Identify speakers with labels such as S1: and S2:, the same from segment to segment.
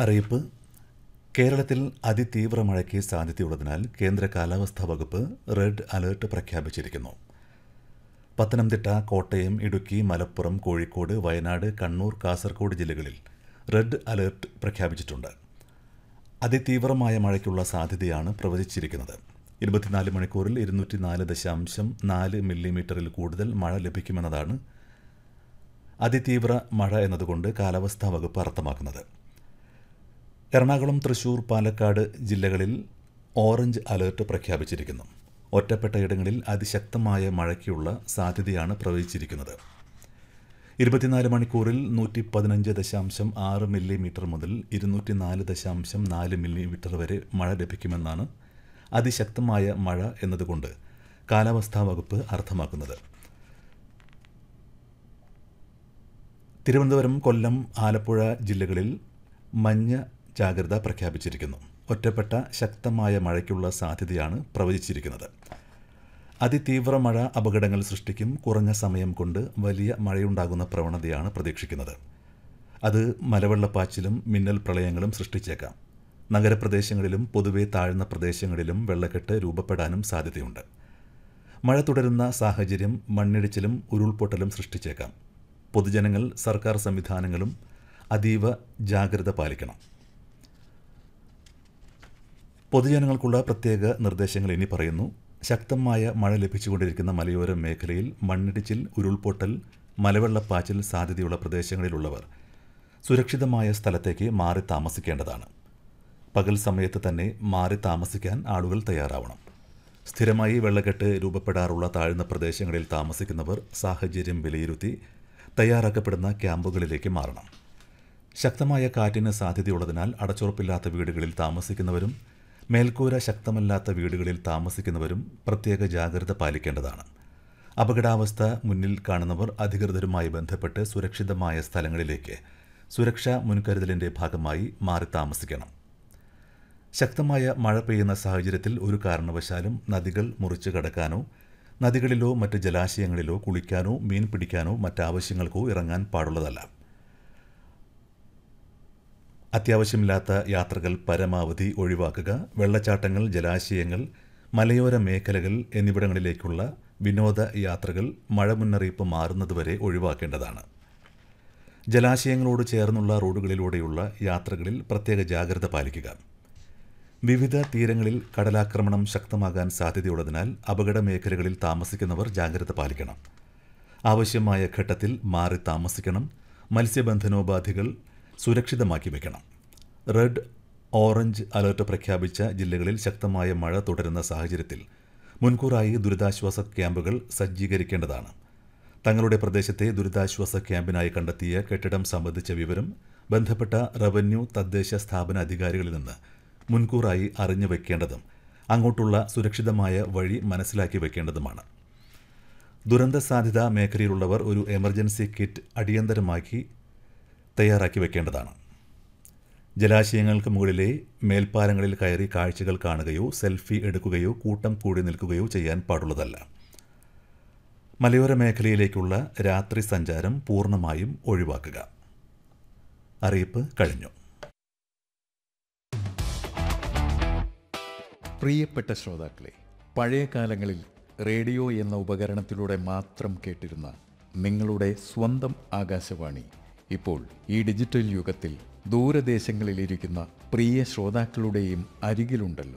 S1: അറിയിപ്പ് കേരളത്തിൽ അതിതീവ്ര മഴയ്ക്ക് സാധ്യതയുള്ളതിനാൽ കേന്ദ്ര കാലാവസ്ഥാ വകുപ്പ് റെഡ് അലേർട്ട് പ്രഖ്യാപിച്ചിരിക്കുന്നു പത്തനംതിട്ട കോട്ടയം ഇടുക്കി മലപ്പുറം കോഴിക്കോട് വയനാട് കണ്ണൂർ കാസർഗോഡ് ജില്ലകളിൽ റെഡ് അലേർട്ട് പ്രഖ്യാപിച്ചിട്ടുണ്ട് അതിതീവ്രമായ മഴയ്ക്കുള്ള സാധ്യതയാണ് പ്രവചിച്ചിരിക്കുന്നത് ഇരുപത്തിനാല് മണിക്കൂറിൽ ഇരുന്നൂറ്റി നാല് ദശാംശം നാല് മില്ലിമീറ്ററിൽ കൂടുതൽ മഴ ലഭിക്കുമെന്നതാണ് അതിതീവ്ര മഴ എന്നതുകൊണ്ട് കാലാവസ്ഥാ വകുപ്പ് അർത്ഥമാക്കുന്നത് എറണാകുളം തൃശൂർ പാലക്കാട് ജില്ലകളിൽ ഓറഞ്ച് അലേർട്ട് പ്രഖ്യാപിച്ചിരിക്കുന്നു ഒറ്റപ്പെട്ട ഇടങ്ങളിൽ അതിശക്തമായ മഴയ്ക്കുള്ള സാധ്യതയാണ് പ്രവചിച്ചിരിക്കുന്നത് ഇരുപത്തിനാല് മണിക്കൂറിൽ നൂറ്റി പതിനഞ്ച് ദശാംശം ആറ് മില്ലിമീറ്റർ മുതൽ ഇരുന്നൂറ്റി നാല് ദശാംശം നാല് മില്ലിമീറ്റർ വരെ മഴ ലഭിക്കുമെന്നാണ് അതിശക്തമായ മഴ എന്നതുകൊണ്ട് കാലാവസ്ഥാ വകുപ്പ് അർത്ഥമാക്കുന്നത് തിരുവനന്തപുരം കൊല്ലം ആലപ്പുഴ ജില്ലകളിൽ മഞ്ഞ ജാഗ്രത പ്രഖ്യാപിച്ചിരിക്കുന്നു ഒറ്റപ്പെട്ട ശക്തമായ മഴയ്ക്കുള്ള സാധ്യതയാണ് പ്രവചിച്ചിരിക്കുന്നത് അതിതീവ്ര മഴ അപകടങ്ങൾ സൃഷ്ടിക്കും കുറഞ്ഞ സമയം കൊണ്ട് വലിയ മഴയുണ്ടാകുന്ന പ്രവണതയാണ് പ്രതീക്ഷിക്കുന്നത് അത് മലവെള്ളപ്പാച്ചിലും മിന്നൽ പ്രളയങ്ങളും സൃഷ്ടിച്ചേക്കാം നഗരപ്രദേശങ്ങളിലും പൊതുവെ താഴ്ന്ന പ്രദേശങ്ങളിലും വെള്ളക്കെട്ട് രൂപപ്പെടാനും സാധ്യതയുണ്ട് മഴ തുടരുന്ന സാഹചര്യം മണ്ണിടിച്ചിലും ഉരുൾപൊട്ടലും സൃഷ്ടിച്ചേക്കാം പൊതുജനങ്ങൾ സർക്കാർ സംവിധാനങ്ങളും അതീവ ജാഗ്രത പാലിക്കണം പൊതുജനങ്ങൾക്കുള്ള പ്രത്യേക നിർദ്ദേശങ്ങൾ ഇനി പറയുന്നു ശക്തമായ മഴ ലഭിച്ചുകൊണ്ടിരിക്കുന്ന മലയോര മേഖലയിൽ മണ്ണിടിച്ചിൽ ഉരുൾപൊട്ടൽ മലവെള്ളപ്പാച്ചിൽ സാധ്യതയുള്ള പ്രദേശങ്ങളിലുള്ളവർ സുരക്ഷിതമായ സ്ഥലത്തേക്ക് മാറി താമസിക്കേണ്ടതാണ് പകൽ സമയത്ത് തന്നെ മാറി താമസിക്കാൻ ആളുകൾ തയ്യാറാവണം സ്ഥിരമായി വെള്ളക്കെട്ട് രൂപപ്പെടാറുള്ള താഴ്ന്ന പ്രദേശങ്ങളിൽ താമസിക്കുന്നവർ സാഹചര്യം വിലയിരുത്തി തയ്യാറാക്കപ്പെടുന്ന ക്യാമ്പുകളിലേക്ക് മാറണം ശക്തമായ കാറ്റിന് സാധ്യതയുള്ളതിനാൽ അടച്ചുറപ്പില്ലാത്ത വീടുകളിൽ താമസിക്കുന്നവരും മേൽക്കൂര ശക്തമല്ലാത്ത വീടുകളിൽ താമസിക്കുന്നവരും പ്രത്യേക ജാഗ്രത പാലിക്കേണ്ടതാണ് അപകടാവസ്ഥ മുന്നിൽ കാണുന്നവർ അധികൃതരുമായി ബന്ധപ്പെട്ട് സുരക്ഷിതമായ സ്ഥലങ്ങളിലേക്ക് സുരക്ഷാ മുൻകരുതലിൻ്റെ ഭാഗമായി മാറി താമസിക്കണം ശക്തമായ മഴ പെയ്യുന്ന സാഹചര്യത്തിൽ ഒരു കാരണവശാലും നദികൾ മുറിച്ചു കടക്കാനോ നദികളിലോ മറ്റ് ജലാശയങ്ങളിലോ കുളിക്കാനോ മീൻ പിടിക്കാനോ മറ്റാവശ്യങ്ങൾക്കോ ഇറങ്ങാൻ പാടുള്ളതല്ല അത്യാവശ്യമില്ലാത്ത യാത്രകൾ പരമാവധി ഒഴിവാക്കുക വെള്ളച്ചാട്ടങ്ങൾ ജലാശയങ്ങൾ മലയോര മേഖലകൾ എന്നിവിടങ്ങളിലേക്കുള്ള വിനോദ യാത്രകൾ മഴ മുന്നറിയിപ്പ് മാറുന്നതുവരെ ഒഴിവാക്കേണ്ടതാണ് ജലാശയങ്ങളോട് ചേർന്നുള്ള റോഡുകളിലൂടെയുള്ള യാത്രകളിൽ പ്രത്യേക ജാഗ്രത പാലിക്കുക വിവിധ തീരങ്ങളിൽ കടലാക്രമണം ശക്തമാകാൻ സാധ്യതയുള്ളതിനാൽ അപകട മേഖലകളിൽ താമസിക്കുന്നവർ ജാഗ്രത പാലിക്കണം ആവശ്യമായ ഘട്ടത്തിൽ മാറി താമസിക്കണം മത്സ്യബന്ധനോപാധികൾ സുരക്ഷിതമാക്കി വയ്ക്കണം റെഡ് ഓറഞ്ച് അലർട്ട് പ്രഖ്യാപിച്ച ജില്ലകളിൽ ശക്തമായ മഴ തുടരുന്ന സാഹചര്യത്തിൽ മുൻകൂറായി ദുരിതാശ്വാസ ക്യാമ്പുകൾ സജ്ജീകരിക്കേണ്ടതാണ് തങ്ങളുടെ പ്രദേശത്തെ ദുരിതാശ്വാസ ക്യാമ്പിനായി കണ്ടെത്തിയ കെട്ടിടം സംബന്ധിച്ച വിവരം ബന്ധപ്പെട്ട റവന്യൂ തദ്ദേശ സ്ഥാപന അധികാരികളിൽ നിന്ന് മുൻകൂറായി അറിഞ്ഞു വയ്ക്കേണ്ടതും അങ്ങോട്ടുള്ള സുരക്ഷിതമായ വഴി മനസ്സിലാക്കി വയ്ക്കേണ്ടതുമാണ് ദുരന്ത സാധ്യതാ മേഖലയിലുള്ളവർ ഒരു എമർജൻസി കിറ്റ് അടിയന്തരമാക്കി തയ്യാറാക്കി വെക്കേണ്ടതാണ് ജലാശയങ്ങൾക്ക് മുകളിലെ മേൽപ്പാലങ്ങളിൽ കയറി കാഴ്ചകൾ കാണുകയോ സെൽഫി എടുക്കുകയോ കൂട്ടം കൂടി നിൽക്കുകയോ ചെയ്യാൻ പാടുള്ളതല്ല മലയോര മേഖലയിലേക്കുള്ള രാത്രി സഞ്ചാരം പൂർണ്ണമായും ഒഴിവാക്കുക അറിയിപ്പ് കഴിഞ്ഞു
S2: പ്രിയപ്പെട്ട ശ്രോതാക്കളെ പഴയ കാലങ്ങളിൽ റേഡിയോ എന്ന ഉപകരണത്തിലൂടെ മാത്രം കേട്ടിരുന്ന നിങ്ങളുടെ സ്വന്തം ആകാശവാണി ഇപ്പോൾ ഈ ഡിജിറ്റൽ യുഗത്തിൽ ദൂരദേശങ്ങളിലിരിക്കുന്ന പ്രിയ ശ്രോതാക്കളുടെയും അരികിലുണ്ടല്ലോ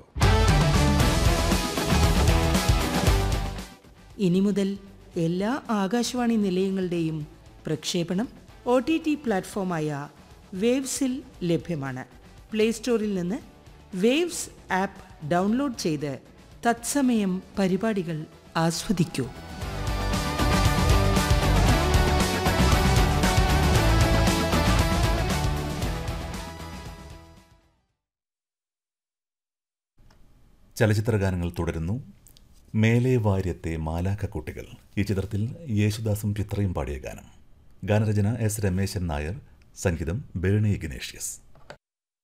S3: ഇനി മുതൽ എല്ലാ ആകാശവാണി നിലയങ്ങളുടെയും പ്രക്ഷേപണം ഒ ടി ടി പ്ലാറ്റ്ഫോമായ വേവ്സിൽ ലഭ്യമാണ് പ്ലേ സ്റ്റോറിൽ നിന്ന് വേവ്സ് ആപ്പ് ഡൗൺലോഡ് ചെയ്ത് തത്സമയം പരിപാടികൾ ആസ്വദിക്കൂ
S1: ചലച്ചിത്ര ഗാനങ്ങൾ തുടരുന്നു മേലെ വാര്യത്തെ മാലാക്കക്കുട്ടികൾ ഈ ചിത്രത്തിൽ യേശുദാസും ചിത്രയും പാടിയ ഗാനം ഗാനരചന എസ് രമേശൻ നായർ സംഗീതം ബേണി ഇഗ്നേഷ്യസ്